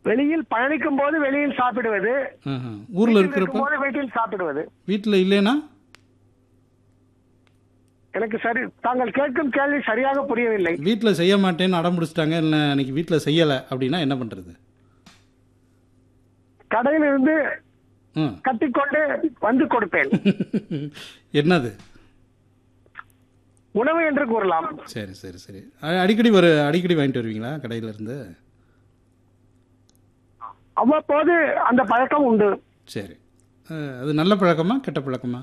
வெளியில் பயணிக்கும் போது வெளியில் சாப்பிடுவது ஆஹா. ஊர்ல இருக்கிறப்ப போது வீட்டில் சாப்பிடுவது வீட்டுல இல்லைன்னா எனக்கு சரி தாங்கள் கேட்கும் கேள்வி சரியாக புரியவில்லை வீட்டுல செய்ய மாட்டேன்னு அடம் பிடிச்சிட்டாங்க இல்லை அன்னைக்கு வீட்டுல செய்யல அப்படின்னா என்ன பண்றது கடையில் இருந்து ம். கட்டிக்கொண்டு வந்து கொடுப்பேன் என்னது உணவு என்று கூறலாம் சரி சரி சரி அ- அடிக்கடி ஒரு அடிக்கடி வாங்கிட்டு வருவீங்களா கடையில இருந்து அவ்வப்போது அந்த பழக்கம் உண்டு சரி அஹ், அது நல்ல பழக்கமா கெட்ட பழக்கமா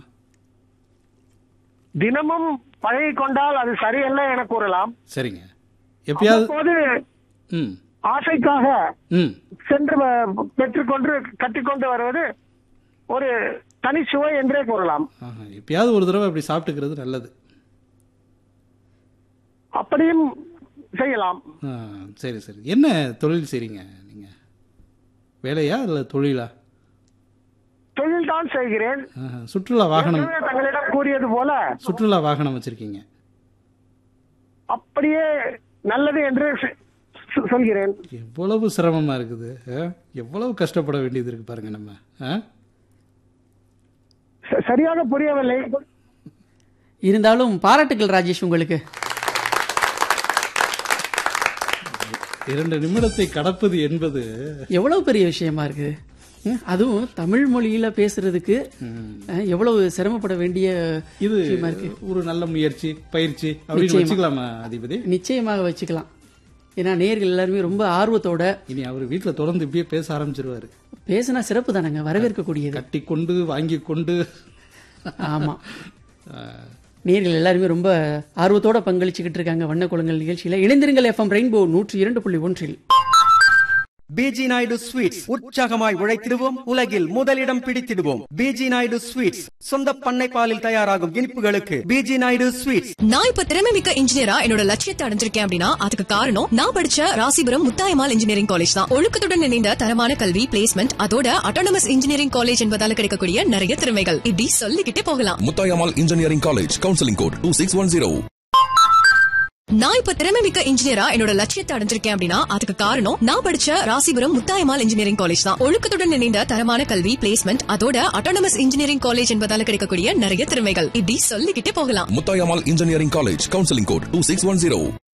தினமும் பழகி கொண்டால் அது சரியல்ல என கூறலாம் சரிங்க எப்பயாவது அவ்வப்போது ம் ஆசைக்காக ம் சென்று வ- பெற்றுக்கொண்டு கட்டிக்கொண்டு வருவது ஒரு தனி சுவை என்றே கூறலாம் ஆஹா. எப்பயாவது ஒரு தடவை அப்படி சாப்பிட்டுக்கிறது நல்லது அப்படியும் செய்யலாம் ஆ, சரி சரி என்ன தொழில் செய்றீங்க நீங்க வேலையா இல்லை தொழிலா தொழில் தான் செய்கிறேன் ஆஹா. சுற்றுலா வாகனம் ஏற்கனவே தங்களிடம் கூறியது போல சுற்றுலா வாகனம் வச்சிருக்கீங்க அப்படியே நல்லது என்று சொ- சொ- சொல்கிறேன் எவ்வளவு சிரமமா இருக்குது ஆ? எவ்வளவு கஷ்டப்பட வேண்டியது இருக்கு பாருங்க நம்ம ஆ? ச- சரியாக புரியவில்லை இருந்தாலும் பாராட்டுகள் ராஜேஷ் உங்களுக்கு இரண்டு நிமிடத்தை கடப்பது என்பது எவ்வளவு பெரிய விஷயமா இருக்கு ம், அதுவும் தமிழ் மொழியில பேசுறதுக்கு அஹ், எவ்வளவு சிரமப்பட வேண்டிய இது விஷயமா இருக்கு ஒரு நல்ல முயற்சி பயிற்சி அப்படின்னு நிச்சயமா. வச்சுக்கலாமா அதிபதி நிச்சயமாக வச்சுக்கலாம் ஏன்னா நேர்கள் எல்லாருமே ரொம்ப ஆர்வத்தோட இனி அவர் வீட்டுல தொடர்ந்து இப்படியே பேச ஆரம்பிச்சிருவாரு பேசினா சிறப்பு தானங்க வரவேற்கக்கூடியது கட்டி கொண்டு வாங்கி கொண்டு ஆமா நேர்கள் எல்லாருமே ரொம்ப ஆர்வத்தோட பங்களிச்சுக்கிட்டு இருக்காங்க வண்ண குளங்கள் நிகழ்ச்சியில இணைந்திருங்கள் எஃப்எம் ரெயின்போ நூற்றி இரண்டு புள்ளி ஒன்றில் பிஜி நாயுடு ஸ்வீட்ஸ் உற்சாகமாய் உழைத்திடுவோம் உலகில் முதலிடம் பிடித்திடுவோம் பிஜி நாயுடு ஸ்வீட்ஸ் சொந்த பண்ணை பாலில் தயாராகும் இனிப்புகளுக்கு பிஜி நாயுடு ஸ்வீட்ஸ் நான் இப்ப திறமை மிக்க இன்ஜினியரா என்னோட லட்சியத்தை அடைஞ்சிருக்கேன் அப்படின்னா அதுக்கு காரணம் நான் படிச்ச ராசிபுரம் முத்தாயமால் இன்ஜினியரிங் காலேஜ் தான் ஒழுக்கத்துடன் இணைந்த தரமான கல்வி பிளேஸ்மெண்ட் அதோட அட்டானமஸ் இன்ஜினியரிங் காலேஜ் என்பதால கிடைக்கக்கூடிய நிறைய திறமைகள் இப்படி சொல்லிக்கிட்டே போகலாம் Mutayamal Engineering College, Counseling Code 2610. நான் இப்ப திறமை மிக்க இன்ஜினியரா என்னோட லட்சியத்தை அடைஞ்சிருக்கேன் அப்படின்னா அதுக்கு காரணம் நான் படிச்ச ராசிபுரம் முத்தாயமால் இன்ஜினியரிங் காலேஜ் தான் ஒழுக்கத்துடன் இணைந்த தரமான கல்வி பிளேஸ்மெண்ட் அதோட அட்டானமஸ் இன்ஜினியரிங் காலேஜ் என்பதால கிடைக்கக்கூடிய நிறைய திறமைகள் இப்படி சொல்லிக்கிட்டே போகலாம் Mutayamal Engineering College, Counseling Code 2610.